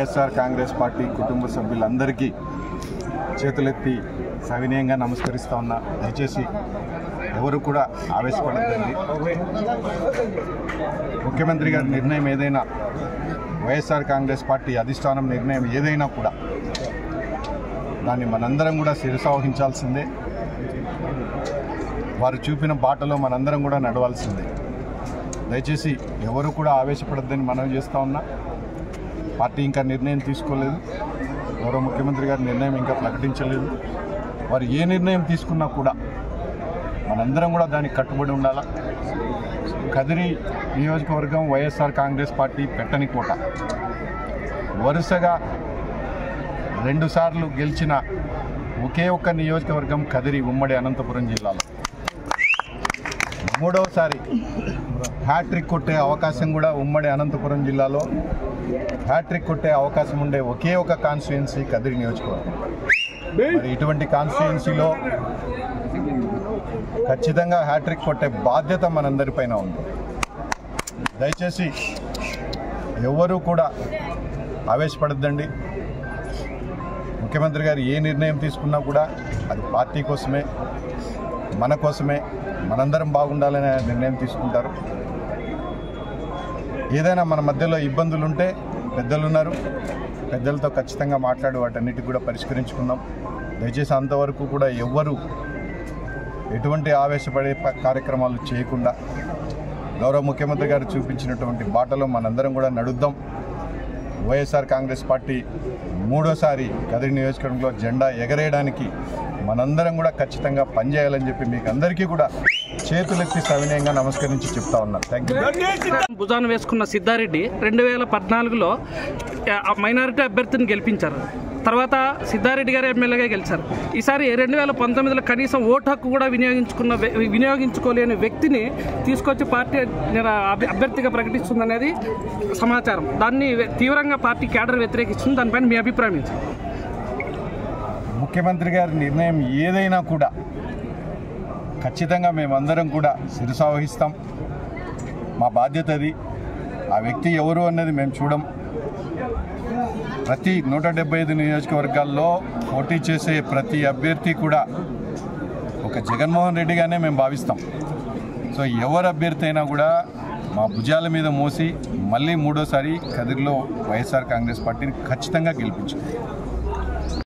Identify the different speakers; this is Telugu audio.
Speaker 1: వైఎస్ఆర్ కాంగ్రెస్ పార్టీ కుటుంబ సభ్యులందరికీ చేతులెత్తి సవినయంగా నమస్కరిస్తా ఉన్నా దయచేసి ఎవరు కూడా ఆవేశపడద్దండి ముఖ్యమంత్రి గారి నిర్ణయం ఏదైనా వైఎస్ఆర్ కాంగ్రెస్ పార్టీ అధిష్టానం నిర్ణయం ఏదైనా కూడా దాన్ని మనందరం కూడా శిరసావహించాల్సిందే వారు చూపిన బాటలో మనందరం కూడా నడవాల్సిందే దయచేసి ఎవరు కూడా ఆవేశపడద్దని మనవి చేస్తూ ఉన్నా పార్టీ ఇంకా నిర్ణయం తీసుకోలేదు గౌరవ ముఖ్యమంత్రి గారి నిర్ణయం ఇంకా ప్రకటించలేదు వారు ఏ నిర్ణయం తీసుకున్నా కూడా మనందరం కూడా దానికి కట్టుబడి ఉండాలా కదిరి నియోజకవర్గం వైఎస్ఆర్ కాంగ్రెస్ పార్టీ పెట్టని కోట వరుసగా రెండుసార్లు గెలిచిన ఒకే ఒక్క నియోజకవర్గం కదిరి ఉమ్మడి అనంతపురం జిల్లాలో మూడవసారి హ్యాట్రిక్ కొట్టే అవకాశం కూడా ఉమ్మడి అనంతపురం జిల్లాలో హ్యాట్రిక్ కొట్టే అవకాశం ఉండే ఒకే ఒక కాన్స్టిట్యుయెన్సీ కదిరి నియోజకవర్గం మరి ఇటువంటి కాన్స్టిట్యుయెన్సీలో ఖచ్చితంగా హ్యాట్రిక్ కొట్టే బాధ్యత మనందరిపైన ఉంది దయచేసి ఎవరూ కూడా ఆవేశపడద్దండి ముఖ్యమంత్రి గారు ఏ నిర్ణయం తీసుకున్నా కూడా అది పార్టీ కోసమే మన కోసమే మనందరం బాగుండాలనే నిర్ణయం తీసుకుంటారు ఏదైనా మన మధ్యలో ఇబ్బందులు ఉంటే పెద్దలు ఉన్నారు పెద్దలతో ఖచ్చితంగా మాట్లాడి వాటన్నిటి కూడా పరిష్కరించుకుందాం దయచేసి అంతవరకు కూడా ఎవ్వరూ ఎటువంటి ఆవేశపడే ప- కార్యక్రమాలు చేయకుండా గౌరవ ముఖ్యమంత్రి గారు చూపించినటువంటి బాటలో మనందరం కూడా నడుద్దాం వైఎస్ఆర్ కాంగ్రెస్ పార్టీ మూడోసారి కదిరి నియోజకవర్గంలో జెండా ఎగరేయడానికి మనందరం కూడా ఖచ్చితంగా పనిచేయాలని చెప్పి మీకు అందరికీ కూడా చేతులెత్తి సవినయంగా నమస్కరించి చెప్తా ఉన్నాను థ్యాంక్ యూ
Speaker 2: భుజాన వేసుకున్న సిద్ధారెడ్డి రెండు వేల పద్నాలుగులో ఆ, మైనారిటీ అభ్యర్థిని గెలిపించారు తర్వాత సిద్ధారెడ్డి గారు ఎమ్మెల్యేగా గెలిచారు ఈసారి రెండు వేల పంతొమ్మిదిలో కనీసం ఓటు హక్కు కూడా వినియోగించుకున్న వ్య- వినియోగించుకోలేని వ్యక్తిని తీసుకొచ్చి పార్టీ నిర- అభ్య- అభ్యర్థిగా ప్రకటిస్తుందనేది సమాచారం దాన్ని వ్య- తీవ్రంగా పార్టీ కేడర్ వ్యతిరేకిస్తుంది దానిపైన మీ అభిప్రాయం ఏంటి
Speaker 1: ముఖ్యమంత్రి గారి నిర్ణయం ఏదైనా కూడా ఖచ్చితంగా మేమందరం కూడా శిరసావహిస్తాం మా బాధ్యత అది ఆ వ్యక్తి ఎవరు అన్నది మేము చూడం ప్రతి నూట డెబ్బై ఐదు నియోజకవర్గాల్లో పోటీ చేసే ప్రతి అభ్యర్థి కూడా ఒక జగన్మోహన్ రెడ్డిగానే మేము భావిస్తాం సో ఎవరు అభ్యర్థి అయినా కూడా మా భుజాల మీద మోసి మళ్ళీ మూడోసారి కదిరిలో వైఎస్ఆర్ కాంగ్రెస్ పార్టీని ఖచ్చితంగా గెలిపించాం